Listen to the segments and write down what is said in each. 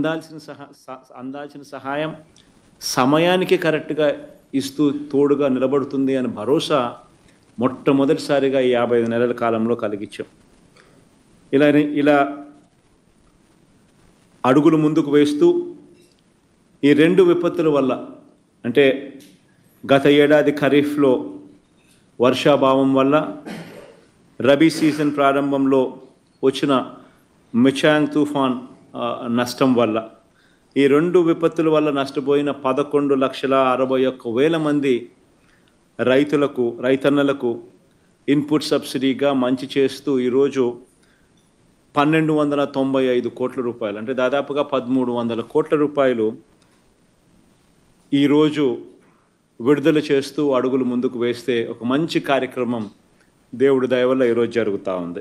అందాల్సిన సహా స- అందాల్సిన సహాయం సమయానికి కరెక్ట్గా ఇస్తూ తోడుగా నిలబడుతుంది అని భరోసా మొట్టమొదటిసారిగా ఈ యాభై ఐదు నెలల కాలంలో కలిగించాం ఇలా ఇలా అడుగులు ముందుకు వేస్తూ ఈ రెండు విపత్తుల వల్ల అంటే గత ఏడాది ఖరీఫ్లో వర్షాభావం వల్ల రబీ సీజన్ ప్రారంభంలో వచ్చిన మిచాంగ్ తుఫాన్ ఆ, నష్టం వల్ల ఈ రెండు విపత్తుల వల్ల నష్టపోయిన పదకొండు లక్షల అరవై ఒక్క వేల మంది రైతులకు రైతన్నలకు ఇన్పుట్ సబ్సిడీగా మంచి చేస్తూ ఈరోజు పన్నెండు వందల తొంభై ఐదు కోట్ల రూపాయలు అంటే దాదాపుగా పదమూడు వందల కోట్ల రూపాయలు ఈరోజు విడుదల చేస్తూ అడుగులు ముందుకు వేస్తే ఒక మంచి కార్యక్రమం దేవుడి దయ వల్ల ఈరోజు జరుగుతూ ఉంది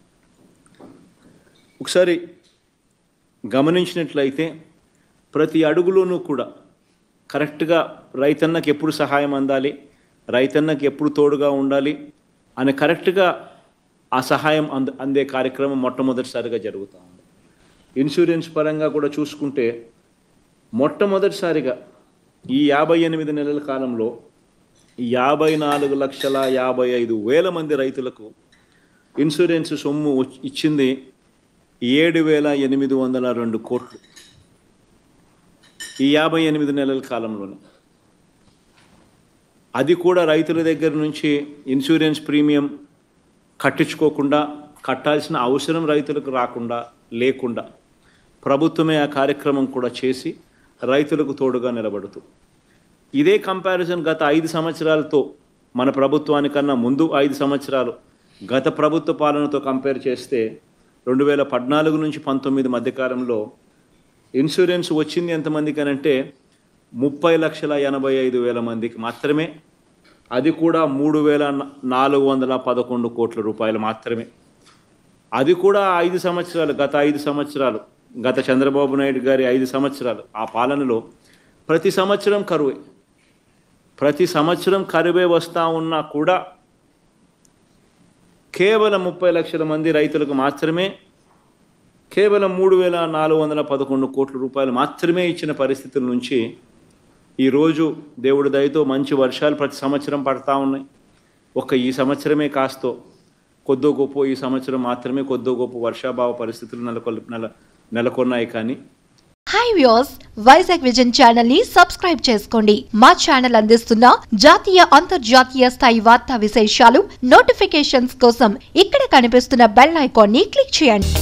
ఒకసారి గమనించినట్లయితే ప్రతి అడుగులోనూ కూడా కరెక్ట్గా రైతన్నకి ఎప్పుడు సహాయం అందాలి రైతన్నకి ఎప్పుడు తోడుగా ఉండాలి అని కరెక్ట్గా ఆ సహాయం అంద అందే కార్యక్రమం మొట్టమొదటిసారిగా జరుగుతూ ఉంది ఇన్సూరెన్స్ పరంగా కూడా చూసుకుంటే మొట్టమొదటిసారిగా ఈ యాభై ఎనిమిది నెలల కాలంలో యాభై నాలుగు లక్షల యాభై ఐదు వేల మంది రైతులకు ఇన్సూరెన్స్ సొమ్ము వచ్చి- ఇచ్చింది ఏడు వేల ఎనిమిది వందల రెండు కోట్లు ఈ యాభై ఎనిమిది నెలల కాలంలోనే అది కూడా రైతుల దగ్గర నుంచి ఇన్సూరెన్స్ ప్రీమియం కట్టించుకోకుండా కట్టాల్సిన అవసరం రైతులకు రాకుండా లేకుండా ప్రభుత్వమే ఆ కార్యక్రమం కూడా చేసి రైతులకు తోడుగా నిలబడుతూ ఇదే కంపారిజన్ గత ఐదు సంవత్సరాలతో మన ప్రభుత్వానికన్నా ముందు ఐదు సంవత్సరాలు గత ప్రభుత్వ పాలనతో కంపేర్ చేస్తే రెండు వేల పద్నాలుగు నుంచి పంతొమ్మిది మధ్యకాలంలో ఇన్సూరెన్స్ వచ్చింది ఎంతమందికి అని అంటే ముప్పై లక్షల ఎనభై ఐదు వేల మందికి మాత్రమే అది కూడా మూడు వేల నాలుగు వందల పదకొండు కోట్ల రూపాయలు మాత్రమే అది కూడా ఐదు సంవత్సరాలు గత ఐదు సంవత్సరాలు గత చంద్రబాబు నాయుడు గారి ఐదు సంవత్సరాలు ఆ పాలనలో ప్రతి సంవత్సరం కరువే ప్రతి సంవత్సరం కరువే వస్తూ ఉన్నా కూడా కేవలం ముప్పై లక్షల మంది రైతులకు మాత్రమే కేవలం మూడు వేల నాలుగు వందల పదకొండు కోట్ల రూపాయలు మాత్రమే ఇచ్చిన పరిస్థితుల నుంచి ఈరోజు దేవుడి దయతో మంచి వర్షాలు ప్రతి సంవత్సరం పడతా ఉన్నాయి ఒక్క ఈ సంవత్సరమే కాస్తో కొద్దో గొప్ప ఈ సంవత్సరం మాత్రమే కొద్దో గొప్ప వర్షాభావ పరిస్థితులు నెలకొల్ నెల నెలకొన్నాయి కానీ hi views Vizag vision channel ని సబ్స్క్రైబ్ చేసుకోండి మా ఛానల్ అందిస్తున్న జాతీయ అంతర్జాతీయ స్థాయి వార్తా విశేషాలు నోటిఫికేషన్స్ కోసం ఇక్కడ కనిపిస్తున్న బెల్ ఐకాన్ ని క్లిక్ చేయండి